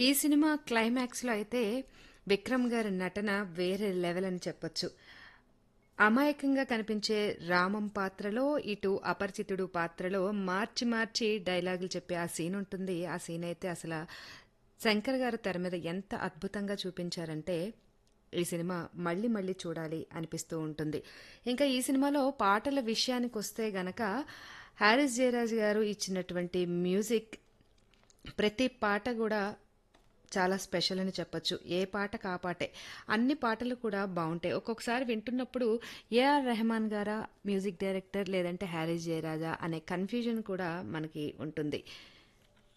ఈ సినిమా క్లైమాక్స్లో అయితే విక్రమ్ గారి నటన వేరే లెవెల్ అని చెప్పొచ్చు అమాయకంగా కనిపించే రామం పాత్రలో ఇటు అపరిచితుడు పాత్రలో మార్చి మార్చి డైలాగులు చెప్పే ఆ సీన్ ఉంటుంది ఆ సీన్ అయితే అసలు శంకర్ గారు తెర మీద ఎంత అద్భుతంగా చూపించారంటే ఈ సినిమా మళ్ళీ మళ్ళీ చూడాలి అనిపిస్తూ ఉంటుంది ఇంకా ఈ సినిమాలో పాటల విషయానికి వస్తే గనక హారిస్ జయరాజ్ గారు ఇచ్చినటువంటి మ్యూజిక్ ప్రతి పాట కూడా చాలా స్పెషల్ అని చెప్పొచ్చు ఏ పాట కా పాటే అన్ని పాటలు కూడా బాగుంటాయి ఒక్కొక్కసారి వింటున్నప్పుడు ఏఆర్ రెహమాన్ గారా మ్యూజిక్ డైరెక్టర్ లేదంటే హ్యారీస్ జయరాజా అనే కన్ఫ్యూజన్ కూడా మనకి ఉంటుంది